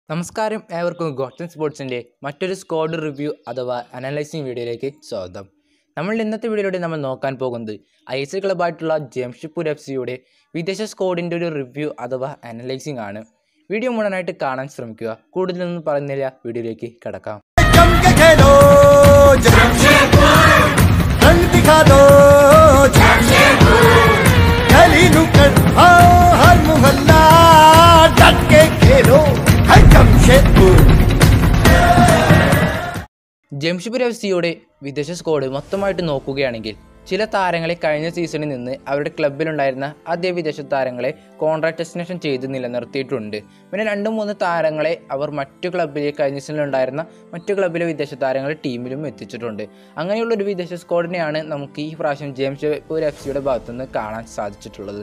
നമസ്കാരം ഏവർക്കും ഗോട്ടൻ സ്പോർട്സിൻ്റെ മറ്റൊരു സ്കോഡ് റിവ്യൂ അഥവാ അനലൈസിങ് വീഡിയോയിലേക്ക് സ്വാഗതം നമ്മൾ ഇന്നത്തെ വീഡിയോയിലൂടെ നമ്മൾ നോക്കാൻ പോകുന്നത് ഐ എസ് എൽ ക്ലബായിട്ടുള്ള ജംഷഡ്പൂർ എഫ് സിയുടെ വിദേശ സ്കോഡിൻ്റെ ഒരു റിവ്യൂ അഥവാ അനലൈസിങ് ആണ് വീഡിയോ മുഴുവനായിട്ട് കാണാൻ ശ്രമിക്കുക കൂടുതലൊന്നും പറയുന്നില്ല വീഡിയോയിലേക്ക് കിടക്കാം जम के खेलो जमशेदपुर रंग दिखा दो जमशेदपुर गली नुक्कड़ हाँ हर मोहल्ला डट के खेलो है जमशेदपुर ജംഷഡ്പൂർ എഫ് സിയുടെ വിദേശ സ്കോഡ് മൊത്തമായിട്ട് നോക്കുകയാണെങ്കിൽ ചില താരങ്ങളെ കഴിഞ്ഞ സീസണിൽ നിന്ന് അവരുടെ ക്ലബിലുണ്ടായിരുന്ന അതേ വിദേശ താരങ്ങളെ കോൺട്രാക്ട് എക്സ്റ്റൻഷൻ ചെയ്ത് നിലനിർത്തിയിട്ടുണ്ട് പിന്നെ രണ്ട് മൂന്ന് താരങ്ങളെ അവർ മറ്റു ക്ലബിലെ കഴിഞ്ഞ സീസണിലുണ്ടായിരുന്ന മറ്റു ക്ലബിലെ വിദേശ താരങ്ങളെ ടീമിലും എത്തിച്ചിട്ടുണ്ട് അങ്ങനെയുള്ള ഒരു വിദേശ സ്കോഡിനെയാണ് നമുക്ക് ഈ പ്രാവശ്യം ജംഷഡ്പൂർ എഫ് സിയുടെ ഭാഗത്തുനിന്ന് കാണാൻ സാധിച്ചിട്ടുള്ളത്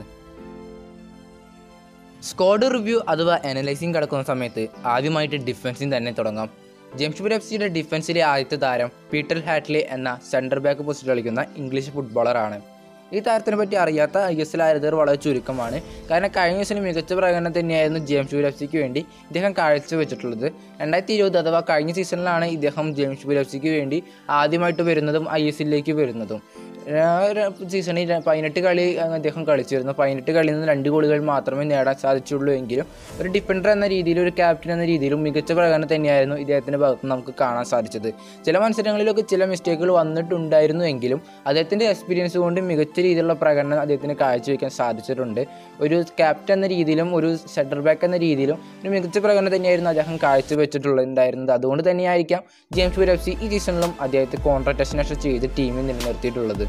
സ്ക്വാഡ് റിവ്യൂ അഥവാ അനലൈസിങ് കിടക്കുന്ന സമയത്ത് ആദ്യമായിട്ട് ഡിഫൻസിൽ തന്നെ തുടങ്ങാം ജംഷഡ്പൂർ എഫ് സിയുടെ ഡിഫൻസിലെ ആദ്യത്തെ താരം പീറ്റർ ഹാറ്റ്ലി എന്ന സെൻറ്റർ ബാക്ക് പൊസിഷൻ കളിക്കുന്ന ഇംഗ്ലീഷ് ഫുട്ബോളറാണ് ഈ താരത്തിനെ പറ്റി അറിയാത്ത ഐ എസ് എൽ ആരാധകർ വളരെ ചുരുക്കമാണ് കാരണം കഴിഞ്ഞ ദിവസം മികച്ച പ്രകടനം തന്നെയായിരുന്നു ജംഷഡ്പൂർ എഫ് സിക്ക് വേണ്ടി ഇദ്ദേഹം കാഴ്ചവെച്ചിട്ടുള്ളത് രണ്ടായിരത്തി ഇരുപത് അഥവാ കഴിഞ്ഞ സീസണിലാണ് ഇദ്ദേഹം ജംഷഡ്പൂർ എഫ് സിക്ക് വേണ്ടി ആദ്യമായിട്ട് വരുന്നതും ഐ എസ് എല്ലിലേക്ക് വരുന്നതും സീസണിൽ പതിനെട്ട് കളി അദ്ദേഹം കളിച്ചിരുന്നു പതിനെട്ട് കളിയിൽ നിന്ന് രണ്ട് ഗോളുകൾ മാത്രമേ നേടാൻ സാധിച്ചുള്ളൂ എങ്കിലും ഒരു ഡിഫൻഡർ എന്ന രീതിയിലും ഒരു ക്യാപ്റ്റൻ എന്ന രീതിയിലും മികച്ച പ്രകടനം തന്നെയായിരുന്നു ഇദ്ദേഹത്തിൻ്റെ ഭാഗത്ത് നമുക്ക് കാണാൻ സാധിച്ചത് ചില മത്സരങ്ങളിലൊക്കെ ചില മിസ്റ്റേക്കുകൾ വന്നിട്ടുണ്ടായിരുന്നു എങ്കിലും അദ്ദേഹത്തിൻ്റെ എക്സ്പീരിയൻസ് കൊണ്ട് മികച്ച രീതിയിലുള്ള പ്രകടനം അദ്ദേഹത്തിന് കാഴ്ചവെക്കാൻ സാധിച്ചിട്ടുണ്ട് ഒരു ക്യാപ്റ്റൻ എന്ന രീതിയിലും ഒരു സെൻറ്റർ ബാക്ക് എന്ന രീതിയിലും ഒരു മികച്ച പ്രകടനം തന്നെയായിരുന്നു അദ്ദേഹം കാഴ്ചവെച്ചിട്ടുള്ളത് ഉണ്ടായിരുന്നത് അതുകൊണ്ട് തന്നെയായിരിക്കാം ജെയിംസ് ബൂർ എഫ് സി ഈ സീസണിലും അദ്ദേഹത്തെ കോൺട്രാക്ട് ചെയ്ത് ടീമിൽ നിലനിർത്തിയിട്ടുള്ളത്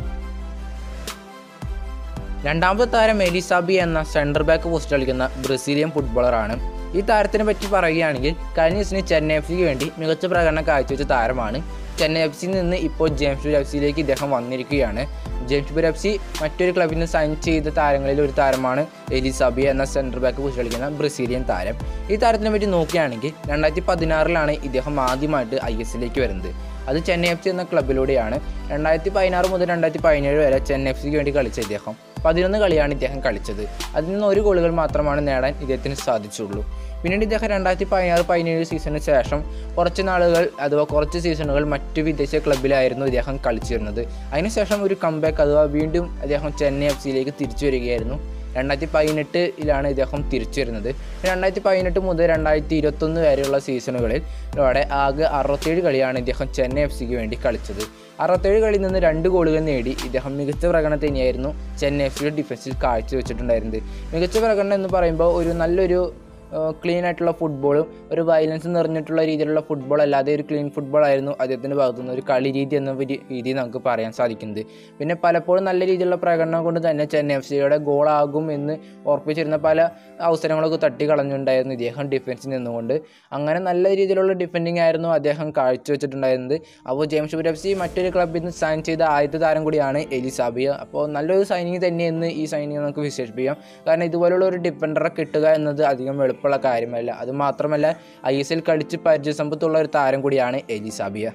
രണ്ടാമത്തെ താരം എലിസാബി എന്ന സെൻറ്റർ ബാക്ക് പോസ്റ്റ് കളിക്കുന്ന ബ്രസീലിയൻ ഫുട്ബോളറാണ് ഈ താരത്തിനെ പറ്റി പറയുകയാണെങ്കിൽ കഴിഞ്ഞ സീസണിൽ ചെന്നൈ എഫ് സിക്ക് വേണ്ടി മികച്ച പ്രകടനം കാഴ്ചവെച്ച താരമാണ് ചെന്നൈ എഫ് സിയിൽ നിന്ന് ഇപ്പോൾ ജെയിംസ്ബൂർ എഫ് സിയിലേക്ക് ഇദ്ദേഹം വന്നിരിക്കുകയാണ് ജെയിംസ്ബൂർ എഫ് സി മറ്റൊരു ക്ലബിൽ നിന്ന് സൈൻ ചെയ്ത താരങ്ങളിൽ ഒരു താരമാണ് എലിസാബി എന്ന സെൻറ്റർ ബാക്ക് പോസ്റ്റ് കളിക്കുന്ന ബ്രസീലിയൻ താരം ഈ താരത്തിനെ പറ്റി നോക്കുകയാണെങ്കിൽ രണ്ടായിരത്തി പതിനാറിലാണ് ഇദ്ദേഹം ആദ്യമായിട്ട് ഐ എസ് എല്ലിലേക്ക് വരുന്നത് അത് ചെന്നൈ എഫ് സി എന്ന ക്ലബിലൂടെയാണ് രണ്ടായിരത്തി പതിനാറ് മുതൽ രണ്ടായിരത്തി പതിനേഴ് വരെ ചെന്നൈ എഫ് സിക്ക് വേണ്ടി കളിച്ച ഇദ്ദേഹം പതിനൊന്ന് കളിയാണ് ഇദ്ദേഹം കളിച്ചത് അതിൽ നിന്ന് ഒരു ഗോളുകൾ മാത്രമാണ് നേടാൻ ഇദ്ദേഹത്തിന് സാധിച്ചുള്ളൂ പിന്നീട് ഇദ്ദേഹം രണ്ടായിരത്തി പതിനാറ് പതിനേഴ് സീസണിന് ശേഷം കുറച്ച് നാളുകൾ അഥവാ കുറച്ച് സീസണുകൾ മറ്റു വിദേശ ക്ലബിലായിരുന്നു ഇദ്ദേഹം കളിച്ചിരുന്നത് അതിനുശേഷം ഒരു കംബാക്ക് അഥവാ വീണ്ടും അദ്ദേഹം ചെന്നൈ എഫ് സിയിലേക്ക് തിരിച്ചു വരികയായിരുന്നു രണ്ടായിരത്തി പതിനെട്ടിലാണ് ഇദ്ദേഹം തിരിച്ചു വരുന്നത് രണ്ടായിരത്തി പതിനെട്ട് മുതൽ രണ്ടായിരത്തി ഇരുപത്തൊന്ന് വരെയുള്ള സീസണുകളിൽ ഇവിടെ ആകെ അറുപത്തേഴ് കളിയാണ് ഇദ്ദേഹം ചെന്നൈ എഫ് സിക്ക് വേണ്ടി കളിച്ചത് അറുപത്തേഴ് കളിയിൽ നിന്ന് രണ്ട് ഗോളുകൾ നേടി ഇദ്ദേഹം മികച്ച പ്രകടനം തന്നെയായിരുന്നു ചെന്നൈ എഫ് സിയുടെ ഡിഫൻസിൽ കാഴ്ചവെച്ചിട്ടുണ്ടായിരുന്നത് മികച്ച പ്രകടനം എന്ന് പറയുമ്പോൾ ഒരു നല്ലൊരു ക്ലീൻ ആയിട്ടുള്ള ഫുട്ബോളും ഒരു വയലൻസ് നിറഞ്ഞിട്ടുള്ള രീതിയിലുള്ള ഫുട്ബോൾ അല്ലാതെ ഒരു ക്ലീൻ ഫുട്ബോൾ ആയിരുന്നു അദ്ദേഹത്തിൻ്റെ ഭാഗത്തു നിന്ന് ഒരു കളി രീതി എന്ന ഒരു രീതി നമുക്ക് പറയാൻ സാധിക്കുന്നത് പിന്നെ പലപ്പോഴും നല്ല രീതിയിലുള്ള പ്രകടനം കൊണ്ട് തന്നെ ചെന്നൈ എഫ് സിയുടെ ഗോളാകും എന്ന് ഉറപ്പിച്ചിരുന്ന പല അവസരങ്ങളൊക്കെ തട്ടി കളഞ്ഞിട്ടുണ്ടായിരുന്നു ഇദ്ദേഹം ഡിഫൻസിൽ നിന്നുകൊണ്ട് അങ്ങനെ നല്ല രീതിയിലുള്ള ഡിഫെൻഡിങ് ആയിരുന്നു അദ്ദേഹം കാഴ്ചവെച്ചിട്ടുണ്ടായിരുന്നത് അപ്പോൾ ജെയിംസ് ബൂർ എഫ് സി മറ്റൊരു ക്ലബിൽ നിന്ന് സൈൻ ചെയ്ത ആദ്യത്തെ താരം കൂടിയാണ് എലിസാബിയ അപ്പോൾ നല്ലൊരു സൈനിങ് തന്നെയെന്ന് ഈ സൈനിങ് നമുക്ക് വിശേഷിപ്പിക്കാം കാരണം ഇതുപോലുള്ള ഒരു ഡിഫൻഡറെ കിട്ടുക എന്നത് അധികം എളുപ്പമുള്ള കാര്യമല്ല അത് മാത്രമല്ല ഐ എസ് എൽ കളിച്ച് പരിചയസമ്പത്തുള്ള ഒരു താരം കൂടിയാണ് എലിസാബിയ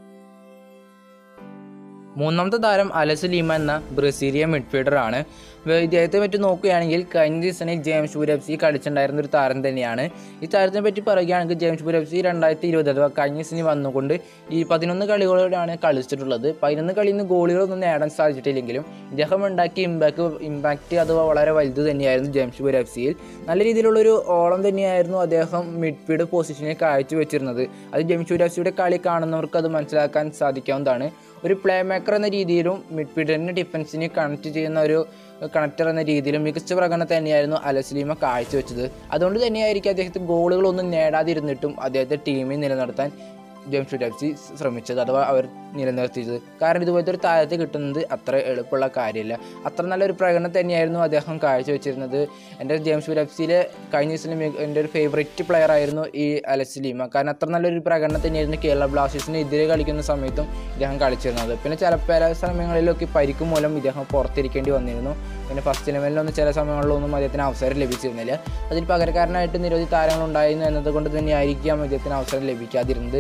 മൂന്നാമത്തെ താരം അലസ് ലീമ എന്ന ബ്രസീലിയൻ മിഡ്ഫീൽഡർ ആണ് ഇദ്ദേഹത്തെ പറ്റി നോക്കുകയാണെങ്കിൽ കഴിഞ്ഞ സീസണിൽ ജെയിംസ് ബൂർ എഫ് സി കളിച്ചിട്ടുണ്ടായിരുന്ന ഒരു താരം തന്നെയാണ് ഈ താരത്തിനെ പറ്റി പറയുകയാണെങ്കിൽ ജെയിംസ് ബൂർ എഫ് സി രണ്ടായിരത്തി ഇരുപത് അഥവാ കഴിഞ്ഞ സീസണിൽ വന്നുകൊണ്ട് ഈ പതിനൊന്ന് കളികളോടാണ് കളിച്ചിട്ടുള്ളത് പതിനൊന്ന് കളിയിൽ നിന്ന് ഗോളുകളൊന്നും നേടാൻ സാധിച്ചിട്ടില്ലെങ്കിലും ഇദ്ദേഹം ഉണ്ടാക്കിയ ഇമ്പാക്ട് ഇമ്പാക്റ്റ് അഥവാ വളരെ വലുത് തന്നെയായിരുന്നു ജെയിംസ് ബൂർ എഫ് സിയിൽ നല്ല രീതിയിലുള്ളൊരു ഓളം തന്നെയായിരുന്നു അദ്ദേഹം മിഡ്ഫീൽഡ് പൊസിഷനിൽ കാഴ്ചവെച്ചിരുന്നത് അത് ജെയിംസ് ബൂർ എഫ് സിയുടെ കളി കാണുന്നവർക്ക് അത് മനസ്സിലാക്കാൻ സാധിക്കാവുന്നതാണ് ഒരു പ്ലേ മേക്കർ എന്ന രീതിയിലും മിഡ്ഫീൽഡറിന് ഡിഫൻസിനെ കണക്ട് ചെയ്യുന്ന ഒരു കണക്ടർ എന്ന രീതിയിലും മികച്ച പ്രകടനം തന്നെയായിരുന്നു അലസ്ലീമ കാഴ്ചവെച്ചത് അതുകൊണ്ട് തന്നെയായിരിക്കും അദ്ദേഹത്തിന് ഗോളുകളൊന്നും നേടാതിരുന്നിട്ടും അദ്ദേഹത്തെ ടീമിൽ നിലനിർത്താൻ ജംഷഡ് എഫ് സി ശ്രമിച്ചത് അഥവാ അവർ നിലനിർത്തിയത് കാരണം ഇതുപോലത്തെ ഒരു താരത്തെ കിട്ടുന്നത് അത്ര എളുപ്പമുള്ള കാര്യമില്ല അത്ര നല്ലൊരു പ്രകടനം തന്നെയായിരുന്നു അദ്ദേഹം കാഴ്ചവെച്ചിരുന്നത് എൻ്റെ ജെയിംസ് എഫ് സിയിലെ കഴിഞ്ഞ സീസണിൽ എൻ്റെ ഒരു ഫേവറേറ്റ് പ്ലെയർ ആയിരുന്നു ഈ അലസ്ലീമ കാരണം അത്ര നല്ലൊരു പ്രകടനം തന്നെയായിരുന്നു കേരള ബ്ലാസ്റ്റേഴ്സിന് എതിരെ കളിക്കുന്ന സമയത്തും ഇദ്ദേഹം കളിച്ചിരുന്നത് പിന്നെ ചില പല സമയങ്ങളിലൊക്കെ പരിക്ക് മൂലം ഇദ്ദേഹം പുറത്തിരിക്കേണ്ടി വന്നിരുന്നു പിന്നെ ഫസ്റ്റ് ലെവലിലൊന്നും ചില സമയങ്ങളിലൊന്നും അദ്ദേഹത്തിന് അവസരം ലഭിച്ചിരുന്നില്ല അതിൽ പകരക്കാരനായിട്ട് നിരവധി താരങ്ങൾ ഉണ്ടായിരുന്നു എന്നതുകൊണ്ട് തന്നെയായിരിക്കാം ഇദ്ദേഹത്തിന് അവസരം ലഭിക്കാതിരുന്നത്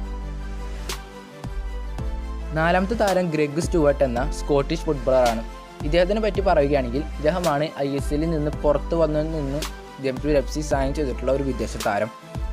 നാലാമത്തെ താരം ഗ്രെഗ് സ്റ്റുവർട്ട് എന്ന സ്കോട്ടിഷ് ഫുട്ബോളറാണ് ഇദ്ദേഹത്തിനെ പറ്റി പറയുകയാണെങ്കിൽ ഇദ്ദേഹമാണ് ഐ എസ് എല്ലിൽ നിന്ന് പുറത്ത് വന്നതിൽ നിന്ന് ജംഷഡ്പൂർ എഫ് സി സൈൻ ചെയ്തിട്ടുള്ള ഒരു വിദേശ താരം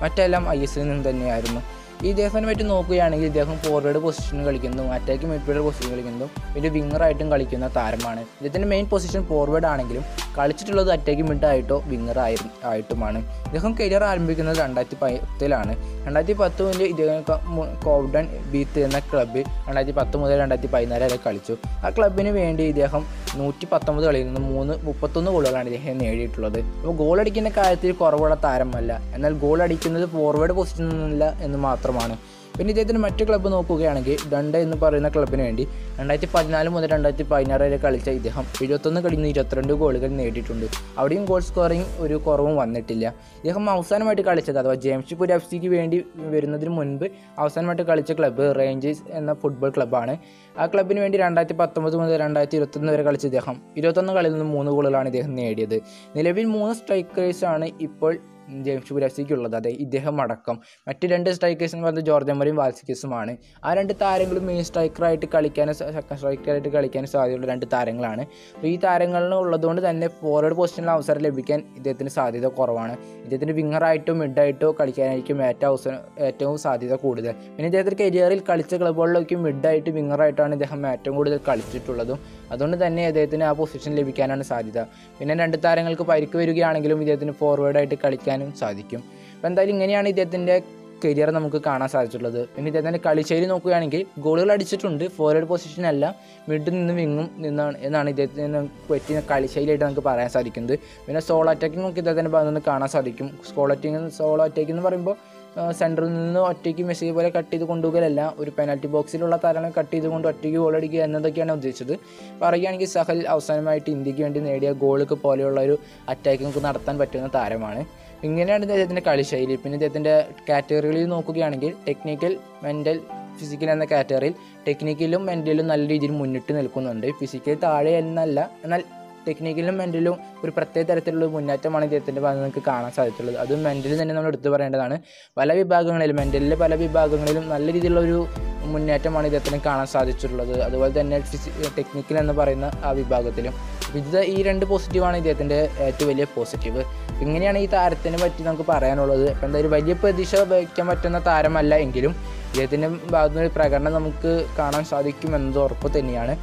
മറ്റെല്ലാം ഐ എസ് നിന്ന് തന്നെയായിരുന്നു ഈ ഇദ്ദേഹത്തിനെ പറ്റി നോക്കുകയാണെങ്കിൽ ഇദ്ദേഹം ഫോർവേഡ് പൊസിഷനിൽ കളിക്കുന്നു അറ്റാക്ക് മിഡ്ഫീൽഡർ പൊസിഷൻ കളിക്കുന്നു പിന്നെ വിങ്ങറായിട്ടും കളിക്കുന്ന താരമാണ് ഇദ്ദേഹത്തിൻ്റെ മെയിൻ പൊസിഷൻ ഫോർവേഡ് ആണെങ്കിലും കളിച്ചിട്ടുള്ളത് അറ്റാക്ക് മിഡ് ആയിട്ടോ വിങ്ങർ ആയി ആയിട്ടുമാണ് ഇദ്ദേഹം കരിയർ ആരംഭിക്കുന്നത് രണ്ടായിരത്തി പത്തിലാണ് രണ്ടായിരത്തി പത്ത് മുതൽ ഇദ്ദേഹം ക- മു- കോവ്ഡൺ ബീത്ത് എന്ന ക്ലബ്ബ് രണ്ടായിരത്തി പത്ത് മുതൽ രണ്ടായിരത്തി പതിനാല് വരെ കളിച്ചു ആ ക്ലബിന് വേണ്ടി ഇദ്ദേഹം നൂറ്റി പത്തൊമ്പത് കളിയിൽ നിന്ന് മൂന്ന് മുപ്പത്തൊന്ന് ഗോളുകളാണ് ഇദ്ദേഹം നേടിയിട്ടുള്ളത് അപ്പോൾ ഗോൾ അടിക്കുന്ന കാര്യത്തിൽ കുറവുള്ള താരമല്ല എന്നാൽ ഗോൾ അടിക്കുന്നത് ഫോർവേഡ് പൊസിഷനിൽ നിന്നില്ല എന്ന് മാത്രമാണ് പിന്നെ ഇദ്ദേഹത്തിന് മറ്റു ക്ലബ്ബ് നോക്കുകയാണെങ്കിൽ ഡണ്ട എന്ന് പറയുന്ന ക്ലബിന് വേണ്ടി രണ്ടായിരത്തി പതിനാല് മുതൽ രണ്ടായിരത്തി പതിനാറ് വരെ കളിച്ച ഇദ്ദേഹം എഴുപത്തൊന്ന് കളിയിൽ നിന്ന് ഇരുപത്തിരണ്ട് ഗോളുകൾ നേടിയിട്ടുണ്ട് അവിടെയും ഗോൾ സ്കോറിംഗ് ഒരു കുറവും വന്നിട്ടില്ല ഇദ്ദേഹം അവസാനമായിട്ട് കളിച്ചത് അഥവാ ജംഷഡ്പൂർ എഫ് സിക്ക് വേണ്ടി വരുന്നതിന് മുൻപ് അവസാനമായിട്ട് കളിച്ച ക്ലബ്ബ് റേഞ്ചേഴ്സ് എന്ന ഫുട്ബോൾ ക്ലബ്ബാണ് ആ ക്ലബിന് വേണ്ടി രണ്ടായിരത്തി പത്തൊമ്പത് മുതൽ രണ്ടായിരത്തി ഇരുപത്തൊന്ന് വരെ കളിച്ച ഇദ്ദേഹം ഇരുപത്തൊന്ന് കളിയിൽ നിന്ന് മൂന്ന് ഗോളുകളാണ് ഇദ്ദേഹം നേടിയത് നിലവിൽ മൂന്ന് സ്ട്രൈക്കേഴ്സാണ് ഇപ്പോൾ ജെയിംസ് പുരാസിക്കുള്ളത് അതെ ഇദ്ദേഹം അടക്കം മറ്റ് രണ്ട് സ്ട്രൈക്കേഴ്സ് എന്ന് പറയുന്നത് ജോർജ് മറിയും വാൽസിക്കസുമാണ് ആ രണ്ട് താരങ്ങളും മെയിൻ സ്ട്രൈക്കറായിട്ട് കളിക്കാനും സെക്കൻഡ് സ്ട്രൈക്കറായിട്ട് കളിക്കാനും സാധ്യതയുള്ള രണ്ട് താരങ്ങളാണ് അപ്പോൾ ഈ താരങ്ങളിൽ ഉള്ളതുകൊണ്ട് തന്നെ ഫോർവേഡ് പൊസിഷനിൽ അവസരം ലഭിക്കാൻ ഇദ്ദേഹത്തിന് സാധ്യത കുറവാണ് ഇദ്ദേഹത്തിന് വിങ്ങറായിട്ടോ മിഡായിട്ടോ കളിക്കാനായിരിക്കും ഏറ്റവും അവസരം ഏറ്റവും സാധ്യത കൂടുതൽ പിന്നെ ഇദ്ദേഹത്തിൻ്റെ കരിയറിൽ കളിച്ച ക്ലബുകളിലൊക്കെ മിഡായിട്ട് വിങ്ങറായിട്ടാണ് ഇദ്ദേഹം ഏറ്റവും കൂടുതൽ കളിച്ചിട്ടുള്ളതും അതുകൊണ്ട് തന്നെ ഇദ്ദേഹത്തിന് ആ പൊസിഷൻ ലഭിക്കാനാണ് സാധ്യത പിന്നെ രണ്ട് താരങ്ങൾക്ക് പരിക്ക് വരികയാണെങ്കിലും ഇദ്ദേഹത്തിന് ഫോർവേഡായിട്ട് കളിക്കാനും സാധിക്കും അപ്പോൾ എന്തായാലും ഇങ്ങനെയാണ് ഇദ്ദേഹത്തിൻ്റെ കരിയർ നമുക്ക് കാണാൻ സാധിച്ചിട്ടുള്ളത് പിന്നെ ഇദ്ദേഹത്തിൻ്റെ കളിശൈലി നോക്കുകയാണെങ്കിൽ ഗോളുകൾ അടിച്ചിട്ടുണ്ട് ഫോർവേഡ് പൊസിഷൻ അല്ല മിഡിൽ നിന്ന് വിങ്ങും നിന്നാണ് എന്നാണ് ഇദ്ദേഹത്തിന് പറ്റിയ കളിശൈലിയായിട്ട് നമുക്ക് പറയാൻ സാധിക്കുന്നത് പിന്നെ സോളോ അറ്റാക്കിംഗ് നമുക്ക് ഇദ്ദേഹത്തിൻ്റെ ഭാഗത്ത് നിന്ന് കാണാൻ സാധിക്കും സോളോ അറ്റാക്കിംഗ് സോളോ അറ്റാക്കിംഗ് എന്ന് പറയുമ്പോൾ സെൻറ്ററിൽ നിന്ന് ഒറ്റയ്ക്ക് മെസ്സി പോലെ കട്ട് ചെയ്ത് കൊണ്ടുപോകലല്ല ഒരു പെനാൽറ്റി ബോക്സിലുള്ള താരങ്ങളെ കട്ട് ചെയ്തുകൊണ്ട് ഒറ്റയ്ക്ക് ഗോൾ അടിക്കുക എന്നതൊക്കെയാണ് ഉദ്ദേശിച്ചത് പറയുകയാണെങ്കിൽ സഹൽ അവസാനമായിട്ട് ഇന്ത്യക്ക് വേണ്ടി നേടിയ ഗോളുക്ക് പോലെയുള്ള ഒരു അറ്റാക്കിംഗ് നടത്താൻ പറ്റുന്ന താരമാണ് ഇങ്ങനെയാണ് ഇദ്ദേഹത്തിൻ്റെ കളിശൈലി പിന്നെ ഇദ്ദേഹത്തിൻ്റെ കാറ്റഗറികളിൽ നോക്കുകയാണെങ്കിൽ ടെക്നിക്കൽ മെൻ്റൽ ഫിസിക്കൽ എന്ന കാറ്റഗറിയിൽ ടെക്നിക്കലും മെൻ്റലും നല്ല രീതിയിൽ മുന്നിട്ട് നിൽക്കുന്നുണ്ട് ഫിസിക്കൽ താഴെ എന്നല്ല എന്നാൽ ടെക്നിക്കലും മെൻ്റലും ഒരു പ്രത്യേക തരത്തിലുള്ള ഒരു മുന്നേറ്റമാണ് ഇദ്ദേഹത്തിൻ്റെ ഭാഗത്ത് നമുക്ക് കാണാൻ സാധിച്ചിട്ടുള്ളത് അതും മെൻ്റലിൽ തന്നെ നമ്മൾ എടുത്തു പറയേണ്ടതാണ് പല വിഭാഗങ്ങളിലും മെൻ്റലിലെ പല വിഭാഗങ്ങളിലും നല്ല രീതിയിലുള്ള ഒരു മുന്നേറ്റമാണ് ഇദ്ദേഹത്തിന് കാണാൻ സാധിച്ചിട്ടുള്ളത് അതുപോലെ തന്നെ ഫിസി ടെക്നിക്കൽ എന്ന് പറയുന്ന ആ വിഭാഗത്തിലും ഇത് ഈ രണ്ട് പോസിറ്റീവാണ് ഇദ്ദേഹത്തിൻ്റെ ഏറ്റവും വലിയ പോസിറ്റീവ് ഇങ്ങനെയാണ് ഈ താരത്തിനെ പറ്റി നമുക്ക് പറയാനുള്ളത് അപ്പോൾ എന്തായാലും വലിയ പ്രതീക്ഷ വയ്ക്കാൻ പറ്റുന്ന താരമല്ല എങ്കിലും ഇദ്ദേഹത്തിൻ്റെ ഭാഗത്തു നിന്ന് ഒരു പ്രകടനം നമുക്ക് കാണാൻ സാധിക്കുമെന്നത് ഉറപ്പ് തന്നെയാണ്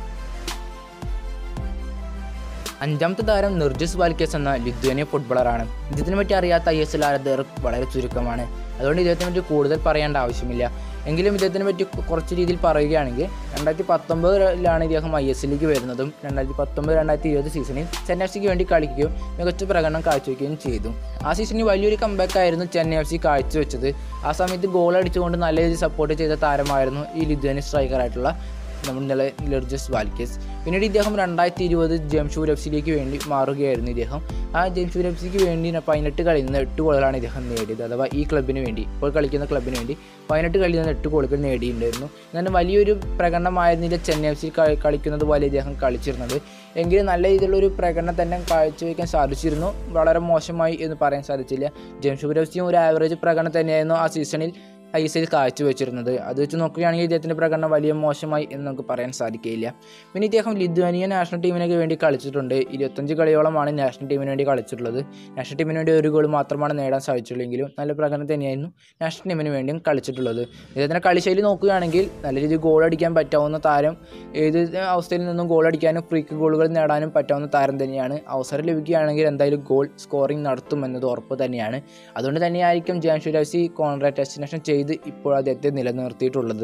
അഞ്ചാമത്തെ താരം നിർജിസ് വാൽക്കേസ് എന്ന ലിത്വേനിയ ഫുട്ബോളറാണ് ഇദ്ദേഹത്തിനെ പറ്റി അറിയാത്ത ഐ എസ് എൽ ആരാധകർ വളരെ ചുരുക്കമാണ് അതുകൊണ്ട് ഇദ്ദേഹത്തിനെ പറ്റി കൂടുതൽ പറയേണ്ട ആവശ്യമില്ല എങ്കിലും ഇദ്ദേഹത്തിനെ പറ്റി കുറച്ച് രീതിയിൽ പറയുകയാണെങ്കിൽ രണ്ടായിരത്തി പത്തൊമ്പതിലാണ് ഇദ്ദേഹം ഐ എസ് എല്ലിലേക്ക് വരുന്നതും രണ്ടായിരത്തി പത്തൊമ്പത് രണ്ടായിരത്തി ഇരുപത് സീസണിൽ ചെന്നൈ എഫ് സിക്ക് വേണ്ടി കളിക്കുകയും മികച്ച പ്രകടനം കാഴ്ചവെക്കുകയും ചെയ്തു ആ സീസണിൽ വലിയൊരു കമ്പാക്ക് ആയിരുന്നു ചെന്നൈ എഫ് സി കാഴ്ചവെച്ചത് ആ സമയത്ത് ഗോൾ അടിച്ചുകൊണ്ട് നല്ല രീതിയിൽ സപ്പോർട്ട് ചെയ്ത താരമായിരുന്നു ഈ ലിത്വേനിയൻ സ്ട്രൈക്കറായിട്ടുള്ള നമ്മുടെ ലർജസ് വാൽക്കേസ് പിന്നീട് ഇദ്ദേഹം രണ്ടായിരത്തി ഇരുപത് ജംഷൂർ എഫ് സിയിലേക്ക് വേണ്ടി മാറുകയായിരുന്നു ഇദ്ദേഹം ആ ജംഷൂർ എഫ് സിക്ക് വേണ്ടി പതിനെട്ട് കളിയിൽ നിന്ന് എട്ട് ഗോളുകളാണ് ഇദ്ദേഹം നേടിയത് അഥവാ ഈ ക്ലബിന് വേണ്ടി ഇപ്പോൾ കളിക്കുന്ന ക്ലബിന് വേണ്ടി പതിനെട്ട് കളിയിൽ നിന്ന് എട്ട് ഗോളുകൾ നേടിയിട്ടുണ്ടായിരുന്നു എന്നാലും വലിയൊരു പ്രകടനമായിരുന്നില്ല ചെന്നൈ എഫ് സി കളിക്കുന്നത് പോലെ ഇദ്ദേഹം കളിച്ചിരുന്നത് എങ്കിലും നല്ല രീതിയിലുള്ള ഒരു പ്രകടനം തന്നെ കാഴ്ചവെക്കാൻ സാധിച്ചിരുന്നു വളരെ മോശമായി എന്ന് പറയാൻ സാധിച്ചില്ല ജംഷൂർ എഫ് സിയും ഒരു ആവറേജ് പ്രകടനം തന്നെയായിരുന്നു ആ സീസണിൽ ഐ എസ് എൽ കാഴ്ചവെച്ചിരുന്നത് അത് വെച്ച് നോക്കുകയാണെങ്കിൽ ഇദ്ദേഹത്തിൻ്റെ പ്രകടനം വലിയ മോശമായി എന്ന് നമുക്ക് പറയാൻ സാധിക്കില്ല പിന്നെ ഇദ്ദേഹം ലിത്വാനിയ നാഷണൽ ടീമിനൊക്കെ വേണ്ടി കളിച്ചിട്ടുണ്ട് ഇരുപത്തഞ്ച് കളിയോളമാണ് നാഷണൽ ടീമിന് വേണ്ടി കളിച്ചിട്ടുള്ളത് നാഷണൽ ടീമിന് വേണ്ടി ഒരു ഗോൾ മാത്രമാണ് നേടാൻ സാധിച്ചുള്ളെങ്കിലും നല്ല പ്രകടനം തന്നെയായിരുന്നു നാഷണൽ ടീമിന് വേണ്ടിയും കളിച്ചിട്ടുള്ളത് ഇദ്ദേഹത്തിൻ്റെ കളിശൈലി നോക്കുകയാണെങ്കിൽ നല്ല രീതിയിൽ ഗോൾ അടിക്കാൻ പറ്റാവുന്ന താരം ഏത് അവസ്ഥയിൽ നിന്നും ഗോൾ അടിക്കാനും ഫ്രീക്ക് ഗോളുകൾ നേടാനും പറ്റാവുന്ന താരം തന്നെയാണ് അവസരം ലഭിക്കുകയാണെങ്കിൽ എന്തായാലും ഗോൾ സ്കോറിംഗ് നടത്തും എന്നത് ഉറപ്പ് തന്നെയാണ് അതുകൊണ്ട് തന്നെയായിരിക്കും ജാൻഷു രാശി കോൺട്രാക്ട് ഡെസ്റ്റിനേഷൻ ചെയ്ത് ഇപ്പോൾ അദ്ദേഹത്തെ നിലനിർത്തിയിട്ടുള്ളത്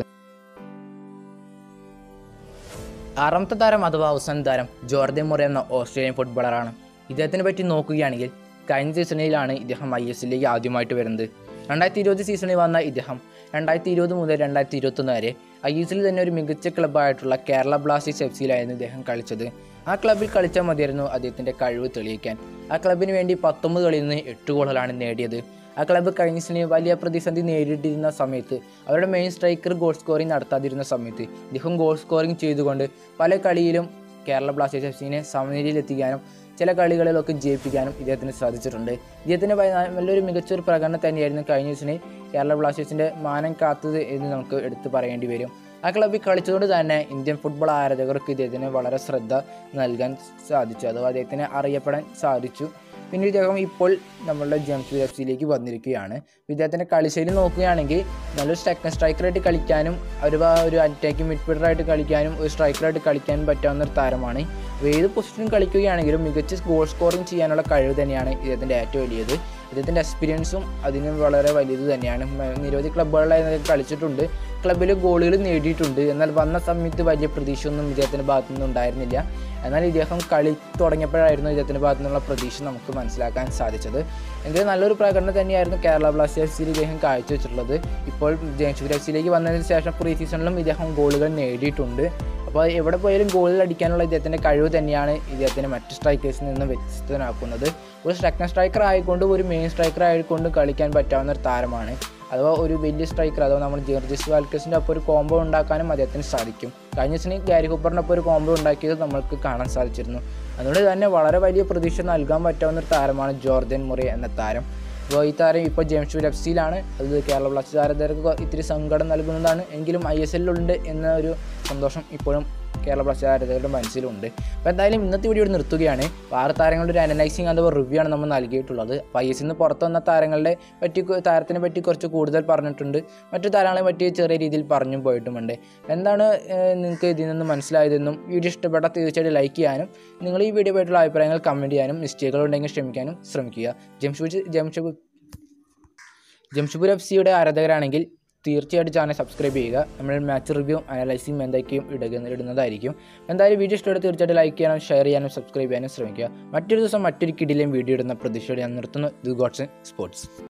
ആറാമത്തെ താരം അഥവാ അവസാന താരം ജോർദൻ മൊറ എന്ന ഓസ്ട്രേലിയൻ ഫുട്ബോളറാണ് ഇദ്ദേഹത്തിനെ പറ്റി നോക്കുകയാണെങ്കിൽ കഴിഞ്ഞ സീസണിലാണ് ഇദ്ദേഹം ഐ എസ് എല്ലിലേക്ക് ആദ്യമായിട്ട് വരുന്നത് രണ്ടായിരത്തി ഇരുപത് സീസണിൽ വന്ന ഇദ്ദേഹം രണ്ടായിരത്തി ഇരുപത് മുതൽ രണ്ടായിരത്തി ഇരുപത്തൊന്ന് വരെ ഐ എസ് എല്ലിൽ തന്നെ ഒരു മികച്ച ക്ലബ്ബായിട്ടുള്ള കേരള ബ്ലാസ്റ്റേഴ്സ് എഫ് സിയിലായിരുന്നു ഇദ്ദേഹം കളിച്ചത് ആ ക്ലബ്ബിൽ കളിച്ചാൽ മതിയായിരുന്നു അദ്ദേഹത്തിൻ്റെ കഴിവ് തെളിയിക്കാൻ ആ ക്ലബിന് വേണ്ടി പത്തൊമ്പത് കളിയിൽ നിന്ന് എട്ട് ഗോളുകളാണ് നേടിയത് ആ ക്ലബ്ബ് കഴിഞ്ഞ സീസണിൽ വലിയ പ്രതിസന്ധി നേരിട്ടിരുന്ന സമയത്ത് അവരുടെ മെയിൻ സ്ട്രൈക്കർ ഗോൾ സ്കോറിംഗ് നടത്താതിരുന്ന സമയത്ത് ഇദ്ദേഹം ഗോൾ സ്കോറിംഗ് ചെയ്തുകൊണ്ട് പല കളിയിലും കേരള ബ്ലാസ്റ്റേഴ്സ് എഫ് സിനെ സമനിലയിലെത്തിക്കാനും ചില കളികളിലൊക്കെ ജയിപ്പിക്കാനും ഇദ്ദേഹത്തിന് സാധിച്ചിട്ടുണ്ട് ഇദ്ദേഹത്തിൻ്റെ ഭയ- നല്ലൊരു മികച്ചൊരു പ്രകടനം തന്നെയായിരുന്നു കഴിഞ്ഞ സീസണിൽ കേരള ബ്ലാസ്റ്റേഴ്സിൻ്റെ മാനം കാത്തത് എന്ന് നമുക്ക് എടുത്തു പറയേണ്ടി വരും ആ ക്ലബ്ബിൽ കളിച്ചതുകൊണ്ട് തന്നെ ഇന്ത്യൻ ഫുട്ബോൾ ആരാധകർക്ക് ഇദ്ദേഹത്തിന് വളരെ ശ്രദ്ധ നൽകാൻ സാധിച്ചു അഥവാ അദ്ദേഹത്തിന് അറിയപ്പെടാൻ സാധിച്ചു പിന്നെ ഇദ്ദേഹം ഇപ്പോൾ നമ്മളുടെ ജംഷീദ് എഫ് സിയിലേക്ക് വന്നിരിക്കുകയാണ് ഇദ്ദേഹത്തിൻ്റെ കളിശൈലി നോക്കുകയാണെങ്കിൽ നല്ലൊരു സെക്കൻഡ് സ്ട്രൈക്കറായിട്ട് കളിക്കാനും ഒരു വ- ഒരു അറ്റാക്കിംഗ് മിഡ്ഫീൽഡറായിട്ട് കളിക്കാനും ഒരു സ്ട്രൈക്കറായിട്ട് കളിക്കാനും പറ്റാവുന്ന ഒരു താരമാണ് അപ്പോൾ ഏത് പൊസിഷനും കളിക്കുകയാണെങ്കിലും മികച്ച ഗോൾ സ്കോറിങ് ചെയ്യാനുള്ള കഴിവ് തന്നെയാണ് ഇദ്ദേഹത്തിൻ്റെ ഏറ്റവും വലിയത് ഇദ്ദേഹത്തിൻ്റെ എക്സ്പീരിയൻസും അതിന് വളരെ വലുത് തന്നെയാണ് മ- നിരവധി ക്ലബ്ബുകളിലായി ഇദ്ദേഹം കളിച്ചിട്ടുണ്ട് ക്ലബ്ബിൽ ഗോളുകൾ നേടിയിട്ടുണ്ട് എന്നാൽ വന്ന സമയത്ത് വലിയ പ്രതീക്ഷയൊന്നും ഇദ്ദേഹത്തിൻ്റെ ഭാഗത്തു നിന്ന് ഉണ്ടായിരുന്നില്ല എന്നാൽ ഇദ്ദേഹം കളി തുടങ്ങിയപ്പോഴായിരുന്നു ഇദ്ദേഹത്തിൻ്റെ ഭാഗത്തു നിന്നുള്ള പ്രതീക്ഷ നമുക്ക് മനസ്സിലാക്കാൻ സാധിച്ചത് എങ്കിലും നല്ലൊരു പ്രകടനം തന്നെയായിരുന്നു കേരള ബ്ലാസ്റ്റേഴ്സിൽ ഇദ്ദേഹം കാഴ്ചവെച്ചിട്ടുള്ളത് ഇപ്പോൾ ജംഷഡ്പൂർ എഫ് സിയിലേക്ക് വന്നതിന് ശേഷം പ്രീ സീസണിലും ഇദ്ദേഹം ഗോളുകൾ നേടിയിട്ടുണ്ട് അപ്പോൾ എവിടെ പോയാലും ഗോളിൽ അടിക്കാനുള്ള ഇദ്ദേഹത്തിൻ്റെ കഴിവ് തന്നെയാണ് ഇദ്ദേഹത്തിനെ മറ്റ് സ്ട്രൈക്കേഴ്സിൽ നിന്ന് വ്യത്യസ്തനാക്കുന്നത് ഒരു സെക്കൻഡ് സ്ട്രൈക്കർ ആയിക്കൊണ്ട് ഒരു മെയിൻ സ്ട്രൈക്കർ ആയിക്കൊണ്ട് കളിക്കാൻ പറ്റാവുന്ന ഒരു താരമാണ് അഥവാ ഒരു വലിയ സ്ട്രൈക്കർ അഥവാ നമ്മൾ ജോർജിസ് വാൽക്കസിൻ്റെ ഒപ്പം ഒരു കോംബോ ഉണ്ടാക്കാനും അദ്ദേഹത്തിന് സാധിക്കും കഴിഞ്ഞ ദിവസം ഗാരി ഹൂപ്പറിനൊപ്പം ഒരു കോംബോ ഉണ്ടാക്കിയത് നമ്മൾക്ക് കാണാൻ സാധിച്ചിരുന്നു അതുകൊണ്ട് തന്നെ വളരെ വലിയ പ്രതീക്ഷ നൽകാൻ പറ്റാവുന്ന ഒരു താരമാണ് ജോർജൻ മുറി എന്ന താരം അപ്പോൾ ഈ താരം ഇപ്പോൾ ജെയിംസ് എഫ് സിയിലാണ് അത് കേരള ബ്ലാസ്റ്റേഴ്സ് ആരാധകർക്ക് ഇത്തിരി സങ്കടം നൽകുന്നതാണ് എങ്കിലും ഐ എസ് എല്ലിലുണ്ട് എന്ന ഒരു സന്തോഷം ഇപ്പോഴും കേരള ബ്ലാസ്റ്റേഴ്സ് ആരാധകരുടെ മനസ്സിലുണ്ട് അപ്പോൾ എന്തായാലും ഇന്നത്തെ വീഡിയോ ഇവിടെ നിർത്തുകയാണ് അപ്പോൾ ആറ് താരങ്ങളുടെ ഒരു അനലൈസിങ് അഥവാ റിവ്യൂ ആണ് നമ്മൾ നൽകിയിട്ടുള്ളത് അപ്പോൾ ഐ എസ് നിന്ന് പുറത്ത് വന്ന താരങ്ങളുടെ പറ്റി താരത്തിനെ പറ്റി കുറച്ച് കൂടുതൽ പറഞ്ഞിട്ടുണ്ട് മറ്റു താരങ്ങളെ പറ്റി ചെറിയ രീതിയിൽ പറഞ്ഞും പോയിട്ടുമുണ്ട് എന്താണ് ഏഹ്, നിങ്ങൾക്ക് ഇതിൽ നിന്ന് മനസ്സിലായതെന്നും വീഡിയോ ഇഷ്ടപ്പെട്ടാൽ തീർച്ചയായിട്ടും ലൈക്ക് ചെയ്യാനും നിങ്ങൾ ഈ വീഡിയോ പറ്റിയുള്ള അഭിപ്രായങ്ങൾ കമൻറ്റ് ചെയ്യാനും മിസ്റ്റേക്കുകൾ ഉണ്ടെങ്കിൽ ക്ഷമിക്കാനും ശ്രമിക്കുക ജംഷഡ്പൂർ ജംഷഡ്പൂർ ജംഷഡ്പൂർ എഫ് സിയുടെ ആരാധകരാണെങ്കിൽ തീർച്ചയായിട്ടും ചാനൽ സബ്സ്ക്രൈബ് ചെയ്യുക നമ്മൾ മാച്ച് റിവ്യൂ അനലൈസിങ് എന്തൊക്കെയും ഇടുക ഇടുന്നതായിരിക്കും എന്തായാലും വീഡിയോ ഇഷ്ടമായിട്ട് തീർച്ചയായിട്ടും ലൈക്ക് ചെയ്യാനും ഷെയർ ചെയ്യാനും സബ്സ്ക്രൈബ് ചെയ്യാനും ശ്രമിക്കുക മറ്റൊരു ദിവസം മറ്റൊരു കിടിലും വീഡിയോ ഇടുന്ന പ്രതീക്ഷയോടെ ഞാൻ നിർത്തുന്നു ഇത് ഗോഡ്സ് സ്പോർട്സ്